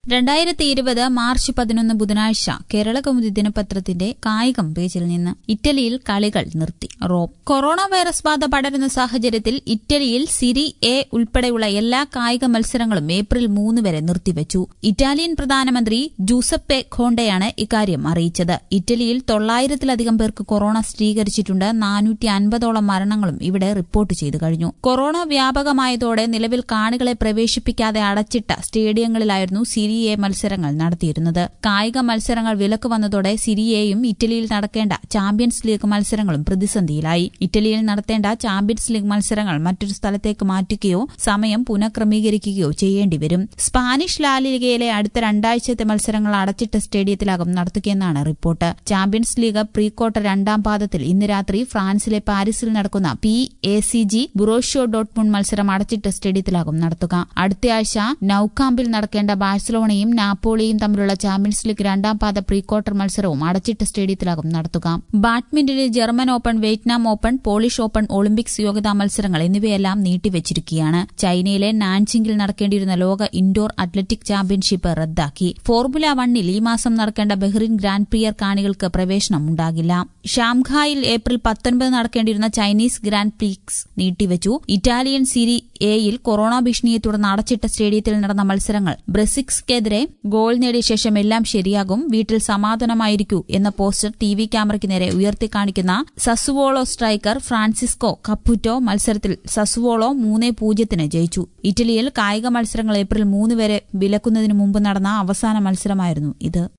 രണ്ടായിരത്തി ഇരുപത് മാർച്ച് പതിനൊന്ന് ബുധനാഴ്ച കേരള കൗമുദി ദിനപത്രത്തിന്റെ കായികം പേജിൽ നിന്ന് ഇറ്റലിയിൽ കളികൾ നിർത്തി റോം കൊറോണ വൈറസ് ബാധ പടരുന്ന സാഹചര്യത്തിൽ ഇറ്റലിയിൽ സിരി എ ഉൾപ്പെടെയുള്ള എല്ലാ കായിക മത്സരങ്ങളും ഏപ്രിൽ മൂന്ന് വരെ നിർത്തിവച്ചു ഇറ്റാലിയൻ പ്രധാനമന്ത്രി ജൂസപ്പെ ഖോണ്ടയാണ് ഇക്കാര്യം അറിയിച്ചത് ഇറ്റലിയിൽ തൊള്ളായിരത്തിലധികം പേർക്ക് കൊറോണ സ്ഥിരീകരിച്ചിട്ടുണ്ട് നാനൂറ്റി അൻപതോളം മരണങ്ങളും ഇവിടെ റിപ്പോർട്ട് ചെയ്തു കഴിഞ്ഞു കൊറോണ വ്യാപകമായതോടെ നിലവിൽ കാണികളെ പ്രവേശിപ്പിക്കാതെ അടച്ചിട്ട സ്റ്റേഡിയങ്ങളിലായിരുന്നു സിരി എ മത്സരങ്ങൾ നടത്തിയിരുന്നത് കായിക മത്സരങ്ങൾ വിലക്ക് വന്നതോടെ സിരിയെയും ഇറ്റലിയിൽ നടക്കേണ്ട ചാമ്പ്യൻസ് ലീഗ് മത്സരങ്ങളും പ്രതിസന്ധിയിലായി ഇറ്റലിയിൽ നടത്തേണ്ട ചാമ്പ്യൻസ് ലീഗ് മത്സരങ്ങൾ മറ്റൊരു സ്ഥലത്തേക്ക് മാറ്റുകയോ സമയം പുനഃക്രമീകരിക്കുകയോ ചെയ്യേണ്ടി വരും സ്പാനിഷ് ലാലിഗയിലെ അടുത്ത രണ്ടാഴ്ചത്തെ മത്സരങ്ങൾ അടച്ചിട്ട സ്റ്റേഡിയത്തിലാകും നടത്തുകയെന്നാണ് report champions league pre quarter രണ്ടാം പാദത്തിൽ ഇന്ന് രാത്രി ഫ്രാൻസിലെ പാരീസിൽ നടക്കുന്ന P A C G Borussia ഡോട്ട്മുൺ മത്സരം അടച്ചിട്ട സ്റ്റേഡിയത്തിലാകും നടത്തുക അടുത്തയാഴ്ച നൌകാമ്പിൽ നടക്കേണ്ട ബാഴ്സലോണയും നാപ്പോളിയും തമ്മിലുള്ള ചാമ്പ്യൻസ് ലീഗ് രണ്ടാം പാദ പ്രീ ക്വാർട്ടർ മത്സരവും അടച്ചിട്ട സ്റ്റേഡിയത്തിലാകും നടത്തുക ബാഡ്മിന്റണിൽ German open Vietnam open Polish open Olympics യോഗ്യതാ മത്സരങ്ങൾ എന്നിവയെല്ലാം നീട്ടിവച്ചിരിക്കുകയാണ് ചൈനയിലെ നാൻജിംഗിൽ നടക്കേണ്ടിയിരുന്ന ലോക ഇൻഡോർ അത്ലറ്റിക് ചാമ്പ്യൻഷിപ്പ് റദ്ദാക്കി ഫോർമുല വണ്ണിൽ ഈ മാസം നടക്കേണ്ട ബഹ്റിൻ ഗ്രാൻഡ് പ്രിയർ കാണികൾക്ക് പ്രവേശനം ഉണ്ടാകില്ല ഷാംഘായിൽ ഏപ്രിൽ പത്തൊൻപത് നടക്കേണ്ടിയിരുന്ന ചൈനീസ് ഗ്രാൻഡ് പ്രീക്സ് നീട്ടിവച്ചു ഇറ്റാലിയൻ സിരി എയിൽ കൊറോണ ഭീഷണിയെ തുടർന്ന് അടച്ചിട്ട സ്റ്റേഡിയത്തിൽ നടന്ന മത്സരങ്ങൾ ബ്രസിക്സ്ക്കെതിരെ ഗോൾ നേടിയ ശേഷം എല്ലാം ശരിയാകും വീട്ടിൽ സമാധാനമായിരിക്കൂ എന്ന പോസ്റ്റർ ടി വി ക്യാമറയ്ക്ക് നേരെ ഉയർത്തിക്കാണിക്കുന്ന സസുവോളോ സ്ട്രൈക്കർ ഫ്രാൻസിസ്കോ കപ്പുറ്റോ മത്സരത്തിൽ സസുവോളോ മൂന്നേ പൂജ്യത്തിന് ജയിച്ചു ഇറ്റലിയിൽ കായിക മത്സരങ്ങൾ ഏപ്രിൽ മൂന്ന് വരെ വിലക്കുന്നതിന് മുമ്പ് നടന്ന അവസാന മത്സരമായിരുന്നു ഇത്